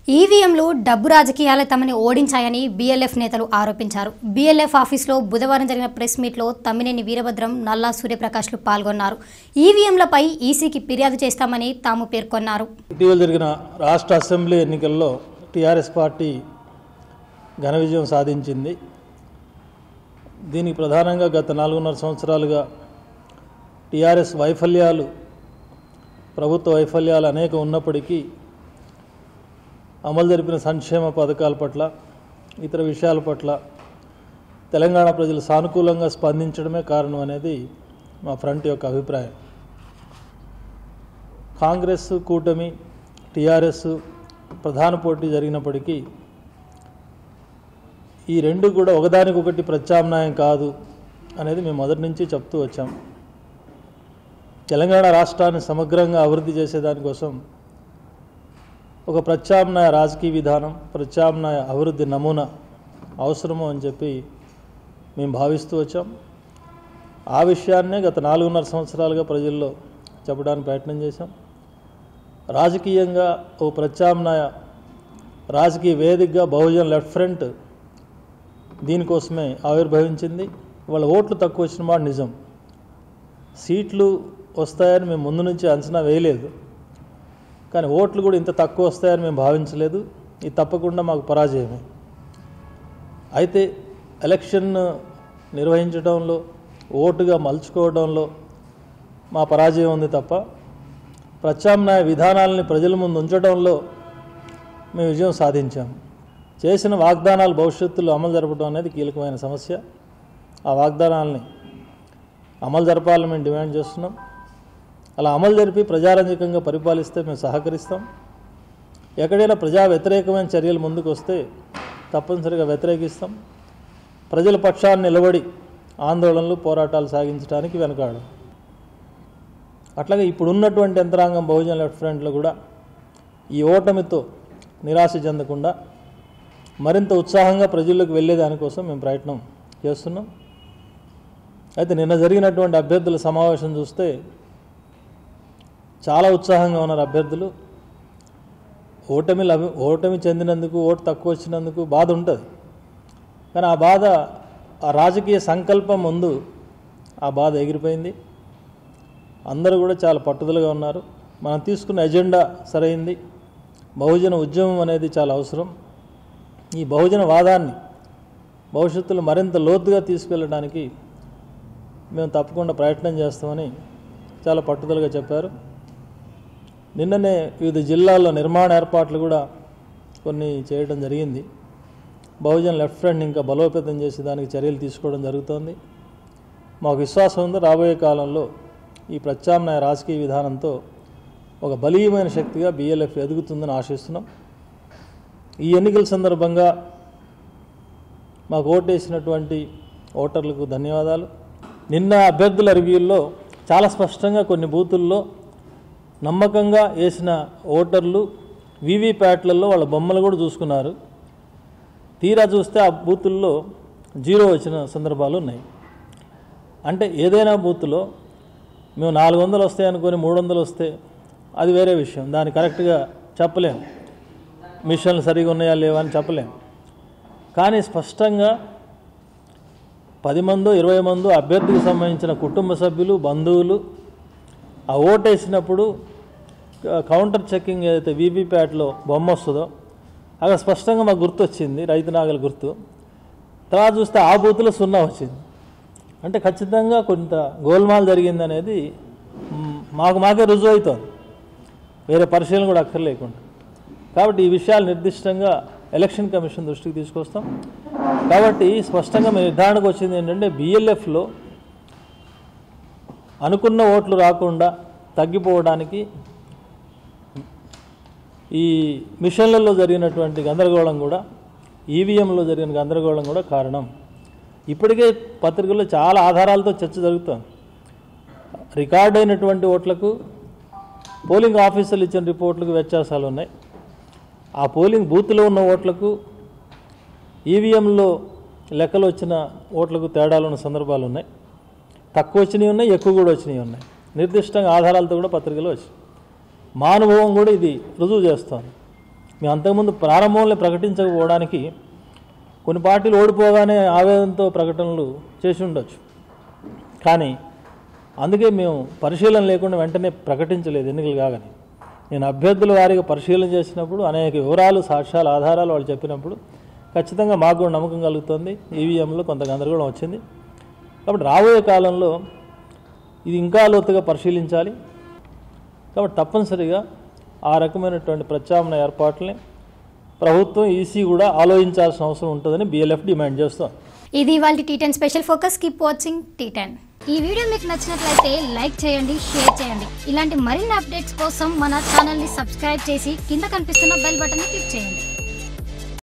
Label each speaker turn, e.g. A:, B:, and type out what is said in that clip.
A: ఈవీఎంలు డబ్బు రాజకీయాలే తమని ఓడించాయని బీఎల్ఎఫ్ నేతలు ఆరోపించారు బీఎల్ఎఫ్ ఆఫీస్లో బుధవారం జరిగిన ప్రెస్ మీట్లో తమ్మినేని వీరభద్రం నల్లా సూర్యప్రకాష్లు పాల్గొన్నారు ఈవీఎంలపై ఈసీకి ఫిర్యాదు చేస్తామని తాము పేర్కొన్నారు
B: ఇటీవల జరిగిన రాష్ట్ర అసెంబ్లీ ఎన్నికల్లో టీఆర్ఎస్ పార్టీ ఘన విజయం సాధించింది దీనికి ప్రధానంగా గత నాలుగున్నర సంవత్సరాలుగా టీఆర్ఎస్ వైఫల్యాలు ప్రభుత్వ వైఫల్యాలు అనేక ఉన్నప్పటికీ అమలు జరిపిన సంక్షేమ పథకాల పట్ల ఇతర విషయాల పట్ల తెలంగాణ ప్రజలు సానుకూలంగా స్పందించడమే కారణం అనేది మా ఫ్రంట్ యొక్క అభిప్రాయం కాంగ్రెస్ కూటమి టీఆర్ఎస్ ప్రధాన పోటీ జరిగినప్పటికీ ఈ రెండు కూడా ఒకదానికొకటి ప్రత్యామ్నాయం కాదు అనేది మేము మొదటి నుంచి చెప్తూ వచ్చాం తెలంగాణ రాష్ట్రాన్ని సమగ్రంగా అభివృద్ధి చేసేదానికోసం ఒక ప్రత్యామ్నాయ రాజకీయ విధానం ప్రత్యామ్నాయ అభివృద్ధి నమూనా అవసరము అని చెప్పి మేము భావిస్తూ వచ్చాం ఆ విషయాన్నే గత నాలుగున్నర సంవత్సరాలుగా ప్రజల్లో చెప్పడానికి ప్రయత్నం చేశాం రాజకీయంగా ఓ ప్రత్యామ్నాయ రాజకీయ వేదికగా బహుజన్ లెఫ్ట్ ఫ్రంట్ దీనికోసమే ఆవిర్భవించింది వాళ్ళ ఓట్లు తక్కువ వచ్చిన మాట నిజం సీట్లు వస్తాయని మేము ముందు నుంచి అంచనా వేయలేదు కానీ ఓట్లు కూడా ఇంత తక్కువ వస్తాయని మేము భావించలేదు ఇది తప్పకుండా మాకు పరాజయమే అయితే ఎలక్షన్ నిర్వహించడంలో ఓటుగా మలుచుకోవడంలో మా పరాజయం ఉంది తప్ప ప్రత్యామ్నాయ విధానాలని ప్రజల ముందు ఉంచడంలో మేము విజయం సాధించాం చేసిన వాగ్దానాలు భవిష్యత్తులో అమలు జరపడం అనేది కీలకమైన సమస్య ఆ వాగ్దానాలని అమలు జరపాలని మేము డిమాండ్ చేస్తున్నాం అలా అమలు జరిపి ప్రజారంజకంగా పరిపాలిస్తే మేము సహకరిస్తాం ఎక్కడైనా ప్రజా వ్యతిరేకమైన చర్యలు ముందుకు వస్తే తప్పనిసరిగా వ్యతిరేకిస్తాం ప్రజల పక్షాన్ని నిలబడి ఆందోళనలు పోరాటాలు సాగించడానికి వెనకాడు అట్లాగే ఇప్పుడు ఉన్నటువంటి యంత్రాంగం బహుజన్ లెఫ్ట్ ఫ్రంట్లో కూడా ఈ ఓటమితో నిరాశ చెందకుండా మరింత ఉత్సాహంగా ప్రజల్లోకి వెళ్ళేదానికోసం మేము ప్రయత్నం చేస్తున్నాం అయితే నిన్న జరిగినటువంటి అభ్యర్థుల సమావేశం చూస్తే చాలా ఉత్సాహంగా ఉన్నారు అభ్యర్థులు ఓటమి లభి ఓటమి చెందినందుకు ఓటు తక్కువ వచ్చినందుకు బాధ ఉంటుంది కానీ ఆ బాధ ఆ రాజకీయ సంకల్పం ముందు ఆ బాధ ఎగిరిపోయింది అందరూ కూడా చాలా పట్టుదలగా ఉన్నారు మనం తీసుకున్న ఎజెండా సరైంది బహుజన ఉద్యమం అనేది చాలా అవసరం ఈ బహుజన వాదాన్ని భవిష్యత్తులో మరింత లోతుగా తీసుకెళ్ళడానికి మేము తప్పకుండా ప్రయత్నం చేస్తామని చాలా పట్టుదలగా చెప్పారు నిన్ననే వివిధ జిల్లాల్లో నిర్మాణ ఏర్పాట్లు కూడా కొన్ని చేయడం జరిగింది బహుజన్ లెఫ్ట్ ఫ్రంట్ ఇంకా బలోపేతం చేసి దానికి చర్యలు తీసుకోవడం జరుగుతోంది మాకు విశ్వాసం ఉంది రాబోయే కాలంలో ఈ ప్రత్యామ్నాయ రాజకీయ విధానంతో ఒక బలీయమైన శక్తిగా బీఎల్ఎఫ్ ఎదుగుతుందని ఆశిస్తున్నాం ఈ ఎన్నికల సందర్భంగా మాకు ఓటేసినటువంటి ఓటర్లకు ధన్యవాదాలు నిన్న అభ్యర్థుల రివ్యూల్లో చాలా స్పష్టంగా కొన్ని బూతుల్లో నమ్మకంగా వేసిన ఓటర్లు వీవీప్యాట్లలో వాళ్ళ బొమ్మలు కూడా చూసుకున్నారు తీరా చూస్తే ఆ బూతుల్లో జీరో వచ్చిన సందర్భాలు ఉన్నాయి అంటే ఏదైనా బూత్లో మేము నాలుగు వందలు వస్తాయి అనుకొని మూడు వందలు వస్తే అది వేరే విషయం దాన్ని కరెక్ట్గా చెప్పలేము మిషన్లు సరిగా ఉన్నాయా లేవా అని చెప్పలేం కానీ స్పష్టంగా పది మందో ఇరవై మందో అభ్యర్థికి సంబంధించిన కుటుంబ సభ్యులు బంధువులు ఆ ఓటేసినప్పుడు కౌంటర్ చెక్కింగ్ ఏదైతే వీవీప్యాట్లో బొమ్మ వస్తుందో అక్కడ స్పష్టంగా మాకు గుర్తు వచ్చింది రైతు నాగల గుర్తు తర్వాత చూస్తే ఆ బూత్లో సున్నా వచ్చింది అంటే ఖచ్చితంగా కొంత గోల్మాల్ జరిగింది అనేది మ్, మాకు మాకే రుజువు అవుతుంది వేరే పరిశీలన కూడా అక్కర్లేకుండా కాబట్టి ఈ విషయాలు నిర్దిష్టంగా ఎలక్షన్ కమిషన్ దృష్టికి తీసుకొస్తాం కాబట్టి స్పష్టంగా మీ నిర్ధారణకు వచ్చింది ఏంటంటే బిఎల్ఎఫ్లో అనుకున్న ఓట్లు రాకుండా తగ్గిపోవడానికి ఈ మిషన్లలో జరిగినటువంటి గందరగోళం కూడా ఈవీఎంలో జరిగిన గందరగోళం కూడా కారణం ఇప్పటికే పత్రికల్లో చాలా ఆధారాలతో చర్చ జరుగుతుంది రికార్డ్ అయినటువంటి ఓట్లకు పోలింగ్ ఆఫీసర్లు ఇచ్చిన రిపోర్ట్లకు వ్యత్యాసాలు ఉన్నాయి ఆ పోలింగ్ బూత్లో ఉన్న ఓట్లకు ఈవీఎంలో లెక్కలు వచ్చిన ఓట్లకు తేడాలు ఉన్న సందర్భాలు ఉన్నాయి తక్కువ వచ్చినవి ఉన్నాయి ఎక్కువ కూడా వచ్చినవి ఉన్నాయి నిర్దిష్టంగా ఆధారాలతో కూడా పత్రికలో వచ్చాయి మా అనుభవం కూడా ఇది రుజువు చేస్తోంది మేము అంతకుముందు ప్రారంభంలో ప్రకటించకపోవడానికి కొన్ని పార్టీలు ఓడిపోగానే ఆవేదనతో ప్రకటనలు చేసి ఉండొచ్చు కానీ అందుకే మేము పరిశీలన లేకుండా వెంటనే ప్రకటించలేదు ఎన్నికలు కాగానే నేను అభ్యర్థుల వారిగా పరిశీలన చేసినప్పుడు అనేక వివరాలు సాక్ష్యాలు ఆధారాలు వాళ్ళు చెప్పినప్పుడు ఖచ్చితంగా మాకు కూడా నమ్మకం కలుగుతుంది ఈవీఎంలో కొంత గందరగోళం వచ్చింది కాబట్టి రాబోయే కాలంలో ఇది ఇంకా లోతుగా పరిశీలించాలి కాబట్టి తప్పనిసరిగా ఆ రకమైనటువంటి ప్రత్యామ్నాయ ఏర్పాట్లని ప్రభుత్వం ఈసీ కూడా ఆలోచించాల్సిన అవసరం ఉంటుందని బిఎల్ఎఫ్ డిమాండ్ చేస్తాం
A: ఇది వాళ్ళ T ten special focus keep watching T ten ఈ వీడియో మీకు నచ్చినట్లయితే లైక్ చేయండి షేర్ చేయండి ఇలాంటి మరిన్ని అప్డేట్స్ కోసం మన ఛానల్ని సబ్స్క్రైబ్ చేసి కింద కనిపిస్తున్న బెల్ బటన్ని క్లిక్ చేయండి